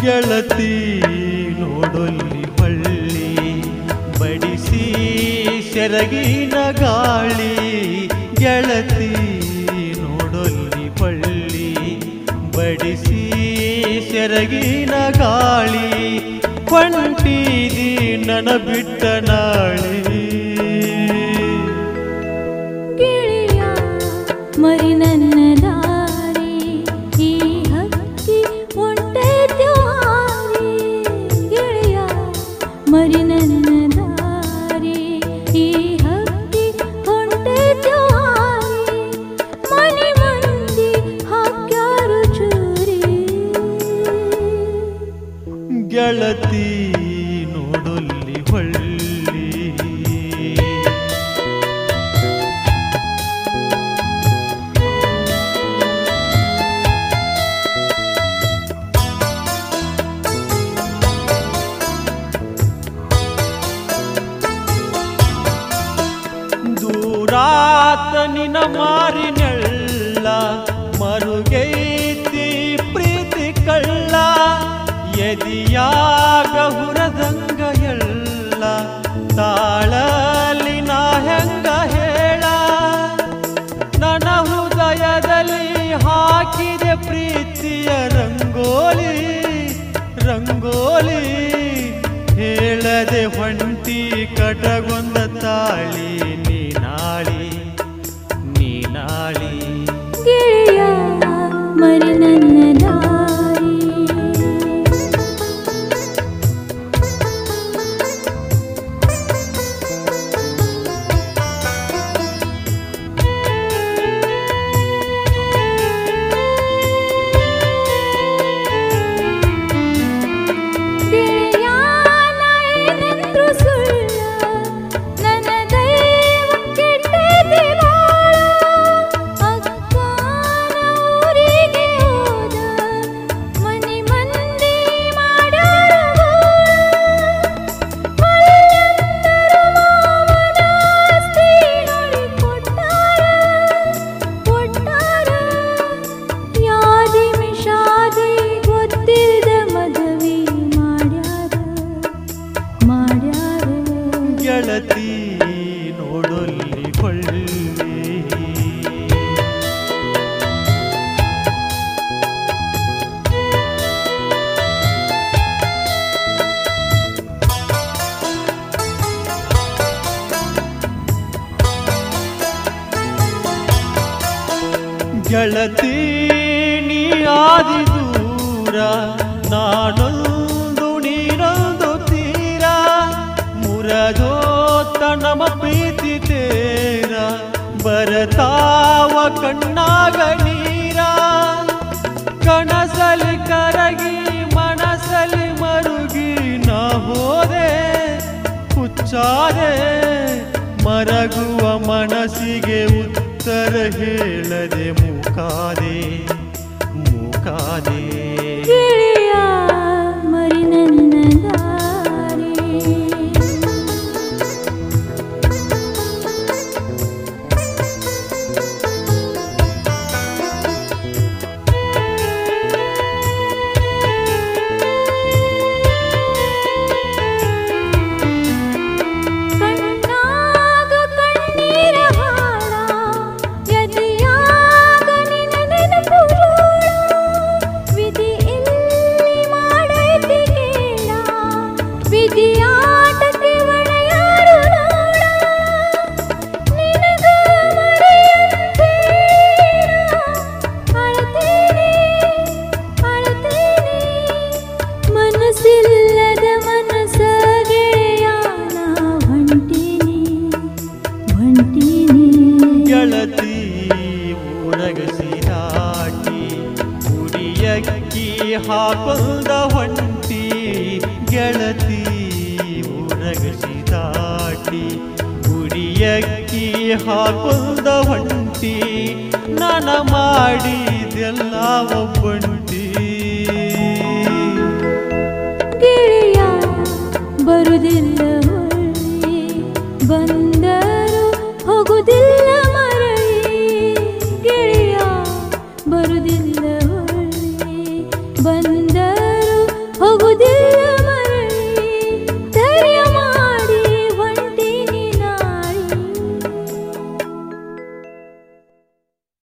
ಗೆಳತಿ ನೋಡೊಲ್ಲಿ ಬಳ್ಳಿ ಬಡಿಸಿ ಸೆರಗಿನ ಗಾಳಿ ಗೆಳತಿ ನೋಡೊಲ್ಲಿ ಬಳ್ಳಿ ಬಡಿಸಿ ಸೆರಗಿನ ಗಾಳಿ ಕೊಂಟಿದಿ ನನ ಬಿಟ್ಟ ನಾಳಿ ಗಿಳಿಯ ಮರಿ ನನ್ನ ದಾರಿ ಈ ಹಕ್ಕಿ ಒಂಟೆ ದ್ವಾರಿ ಗಿಳಿಯ ಮರಿ ನನ್ನ ದಾರಿ ಈ ಹಕ್ಕಿ ಒಂಟೆ ದ್ವಾರಿ ಮನೆ ಮಂದಿ ಹಾಕ್ಯಾರು ಚೂರಿ ಗೆಳತಿ ನೋಡೊಲ್ಲಿ ಹೊಳ್ಳಿ ದೂರಾತ ನಿನ ಮಾರಿನೆಳ್ಳ ಮರುಗೈತಿ ಪ್ರೀತಿ ಕಳ್ಳ ಎದಿಯಾಗ ಹುರದಂಗ ಎಳ್ಳ ತಾಳಲಿ ನಾ ಹೆಂಗ ಹೇಳ ನನ್ನ ಹೃದಯದಲ್ಲಿ ಹಾಕಿದೆ ಪ್ರೀತಿಯ ರಂಗೋಲಿ ರಂಗೋಲಿ ಹೇಳದೆ ಹೊಂಟಿ ಕಟಗೊಂದ ತಾಳಿ ನೀನಾಳಿ ನೀನಾಳಿ ಗಿಳಿಯ ಮರಿ ನನ್ನ ದಾರಿ ಗೆಳೆಯ ನಾಯೇನೆಂದ್ರು ಸುಳ್ಳ ನನ್ನ ದೈವ ಕೆಟ್ಟದೆ ಬಾಳ ಅಕ್ಕನ ಊರಿಗೆ ಹೋದ ಮನೆ ಮಂದಿ ಮಾಡ್ಯಾರ ಮಲ್ಲಂದರು ಮಾವನ ಆಸ್ತಿ ನೋಡಿ ಕೊಟ್ಟಾರ ಕೊಟ್ಟಾರ ಯಾದಿ ಮಿಷಾದಿ ಗೊತ್ತಿಲ್ಲದ ಮದುವೆ ಮಾಡ್ಯಾರ ಮಾಡ್ಯಾರ ಗೆಳತಿ ನೋಡೊಲ್ಲಿ ಕೊಳ್ಳಿ ಗೆಳತಿ ನೀ ಆದಿ ದೂರ ನಾನೊಂದು ನೀನೊಂದು ತೀರ ಮುರದೋತ್ತ ನಮ ಪ್ರೀತಿ ತೇರ ಬರತಾವ ಕಣ್ಣಾಗ ನೀರ ಕನಸಲಿ ಕರಗಿ ಮನಸಲಿ ಮರುಗಿ ನಾ ಹೋದೆ ಹುಚ್ಚಾದೆ ಮರಗುವ ಮನಸ್ಸಿಗೆ ಉತ್ತರ ಹೇಳದೆ ಮುಕಾದೆ ಮುಕಾದೆ ಗಿಳಿಯ ಮರಿ ನನ್ನ ದಾರಿ ಕಣ್ಣಾಗ ಕಣ್ಣೀರ ಹಾಳ ಎದೆಯಾಗ ನಿನ್ನ ನೆನಪು ಜೋಳ ವಿಧಿ ಇಲ್ಲಿ ಮಾಡೈತಿ ಕೇಳ ವಿಧಿಯಾಟಕ್ಕೆ ಒಡೆಯಾರು ನೋಡ ನಿನಗ ಮರೆಯಂತೇನ ಅಳತೇನೆ ಅಳತೇನೆ ಮನಸ್ಸಿಲ್ಲದ ಮನಸ್ಸ ಗೆಳೆಯಾನ ಹೊಂಟೀನಿ ಹೊಂಟೀನಿ ಗೆಳತಿ ಊರಗಸಿ ದಾಟಿ ಕುಡಿಯಕ್ಕಿ ಹಾಕೊಂದ ಹೊಂಟಿ ಗೆಳತಿ ಊರಗಸಿ ದಾಟಿ ಕುಡಿಯಕ್ಕಿ ಹಾಕೊಂದ ಹೊಂಟಿ ನನ ಮಾಡಿದೆಲ್ಲ ಒಬ್ಬಂಟಿ ಗಿಳಿಯ ಬರುದಿಲ್ಲ